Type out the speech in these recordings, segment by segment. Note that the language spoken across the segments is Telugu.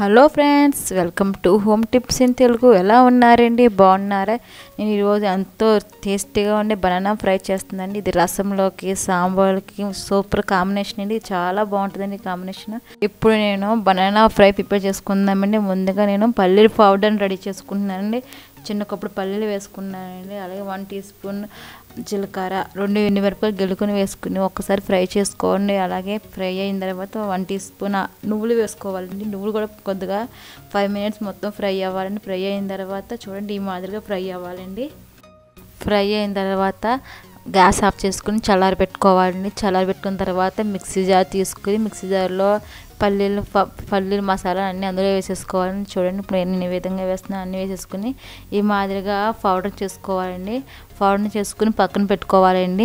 hello friends welcome to home tips in Telugu ఎలా ఉన్నారండి బాగున్నారా నేను ఈరోజు ఎంతో టేస్టీగా ఉండే బనానా ఫ్రై చేస్తుందండి ఇది రసంలోకి సాంబార్కి సూపర్ కాంబినేషన్ అండి చాలా బాగుంటుందండి ఈ కాంబినేషన్ ఇప్పుడు నేను బనానా ఫ్రై ప్రిపేర్ చేసుకుందామండి ముందుగా నేను పల్లీల పౌడర్ని రెడీ చేసుకుంటున్నానండి చిన్న కప్పుడు పల్లీలు వేసుకున్నానండి అలాగే వన్ టీ స్పూన్ జీలకర్ర రెండు ఎండుమిరపకాయలు గెలుకొని వేసుకుని ఒక్కసారి ఫ్రై చేసుకోండి అలాగే ఫ్రై అయిన తర్వాత వన్ టీ స్పూన్ నువ్వులు వేసుకోవాలండి నువ్వులు కూడా కొద్దిగా ఫైవ్ మినిట్స్ మొత్తం ఫ్రై అవ్వాలండి ఫ్రై అయిన తర్వాత చూడండి ఈ మాదిరిగా ఫ్రై అవ్వాలండి ఫ్రై అయిన తర్వాత గ్యాస్ ఆఫ్ చేసుకుని చల్లారి పెట్టుకోవాలండి చల్లారి పెట్టుకున్న తర్వాత మిక్సీ జార్ తీసుకుని మిక్సీ జార్లో పల్లీలు పల్లీలు మసాలా అన్నీ అందులో వేసేసుకోవాలండి చూడండి ఇప్పుడు నేను ఈ విధంగా వేస్తున్నాను అన్నీ వేసేసుకుని ఈ మాదిరిగా పౌడర్ చేసుకోవాలండి పౌడర్ చేసుకుని పక్కన పెట్టుకోవాలండి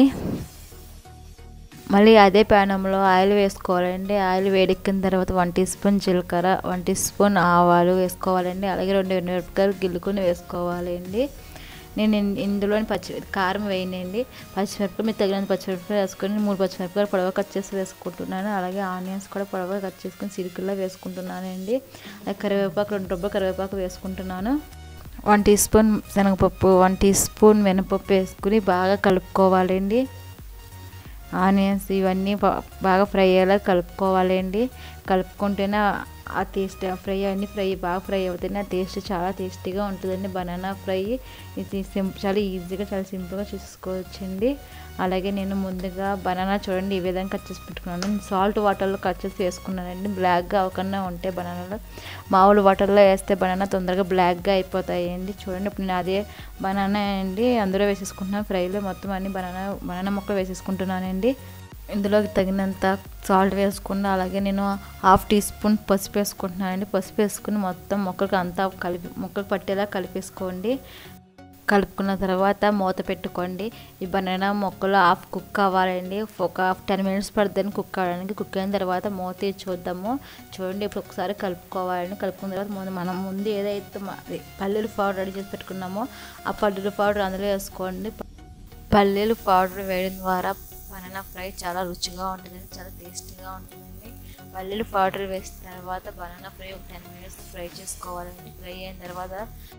మళ్ళీ అదే ప్యానంలో ఆయిల్ వేసుకోవాలండి ఆయిల్ వేడెక్కిన తర్వాత వన్ టీ స్పూన్ జీలకర్ర వన్ టీ స్పూన్ ఆవాలు వేసుకోవాలండి అలాగే రెండు ఎండుమిరపకాయలు గిల్లుకొని వేసుకోవాలండి నేను ఇందులో పచ్చి కారం వేయనండి పచ్చిమిరపకాయ మీరు తగినంత పచ్చిమిరపకాయ వేసుకొని మూడు పచ్చిమిరపకాయలు పొడవ కట్ చేసి వేసుకుంటున్నాను అలాగే ఆనియన్స్ కూడా పొడవ కట్ చేసుకొని సిరికల్లో వేసుకుంటున్నానండి అలాగే కరివేపాకు రెండు రూపాయలు కరివేపాకు వేసుకుంటున్నాను వన్ టీ స్పూన్ శనగపప్పు వన్ టీ స్పూన్ మినపప్పు వేసుకుని బాగా కలుపుకోవాలండి ఆనియన్స్ ఇవన్నీ బాగా ఫ్రై అయ్యేలా కలుపుకోవాలండి కలుపుకుంటేనే ఆ టేస్ట్ ఫ్రై అన్నీ ఫ్రై బాగా ఫ్రై అవుతాయి ఆ టేస్ట్ చాలా టేస్టీగా ఉంటుందండి బనానా ఫ్రై ఇది సిం చాలా ఈజీగా చాలా సింపుల్గా చేసుకోవచ్చండి అలాగే నేను ముందుగా బనానా చూడండి ఈ విధంగా కట్ చేసి పెట్టుకున్నాను సాల్ట్ వాటర్లో కట్ చేసి వేసుకున్నానండి బ్లాక్గా అవ్వకుండా ఉంటాయి బనానాలో మామూలు వాటర్లో వేస్తే బనానా తొందరగా బ్లాక్గా అయిపోతాయండి చూడండి ఇప్పుడు నేను అదే బనానా అండి అందులో వేసేసుకుంటున్నాను ఫ్రైలో మొత్తం అన్ని బనానా బనానా ముక్కలు వేసేసుకుంటున్నానండి ఇందులోకి తగినంత సాల్ట్ వేసుకున్న అలాగే నేను హాఫ్ టీ స్పూన్ పసుపు వేసుకుంటున్నానండి పసుపు వేసుకుని మొత్తం మొక్కలకు అంతా కలిపి మొక్కలు పట్టేలా కలిపేసుకోండి కలుపుకున్న తర్వాత మూత పెట్టుకోండి ఈ బనానా మొక్కలు హాఫ్ కుక్ అవ్వాలండి ఒక హాఫ్ టెన్ మినిట్స్ పడుతుంది కుక్ అవ్వడానికి కుక్ అయిన తర్వాత మూత చూద్దాము చూడండి ఇప్పుడు ఒకసారి కలుపుకోవాలండి కలుపుకున్న తర్వాత మనం ముందు ఏదైతే పల్లీలు పౌడర్ రెడీ చేసి పెట్టుకున్నామో ఆ పల్లీల పౌడర్ అందులో వేసుకోండి పల్లీలు పౌడర్ వేయడం ద్వారా బనానా ఫ్రై చాలా రుచిగా ఉంటుంది చాలా టేస్టీగా ఉంటుందండి పల్లీలు పౌడర్ వేసిన తర్వాత బనానా ఫ్రై ఒక టెన్ మినిట్స్ ఫ్రై చేసుకోవాలండి ఫ్రై అయిన తర్వాత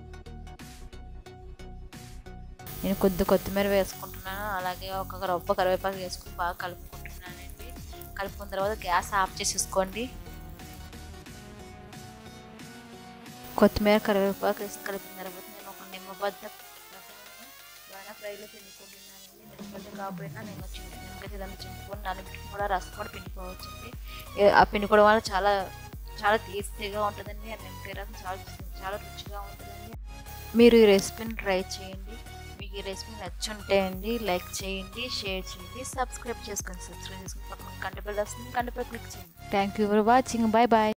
నేను కొద్ది కొత్తిమీర వేసుకుంటున్నాను అలాగే ఒక రొబ్బ కరివేపాకు వేసుకుని బాగా కలుపుకుంటున్నానండి కలుపుకున్న తర్వాత గ్యాస్ ఆఫ్ చేసేసుకోండి కొత్తిమీర కరివేపాకు వేసి కలిపిన తర్వాత నేను ఒక నిమ్మబద్ద బనానా ఫ్రైలో పిండుకుంటున్నానండి నిమ్మబద్ద కాకపోయినా నేను నిమ్మకాయ దాన్ని చింపుకొని నాలుగు కూడా రసం కూడా పిండుకోవచ్చండి ఆ పిండుకోవడం వల్ల చాలా చాలా టేస్టీగా ఉంటుందండి ఆ నిమ్మకాయ రసం చాలా చాలా రుచిగా ఉంటుందండి మీరు ఈ రెసిపీని ట్రై చేయండి మీకు ఈ రెసిపీ నచ్చుంటే అండి లైక్ చేయండి షేర్ చేయండి సబ్స్క్రైబ్ చేసుకోండి సబ్స్క్రైబ్ చేసుకుని పక్కన కంటిపల్లి వస్తుంది కంటిపల్లి క్లిక్ చేయండి thank you for watching bye bye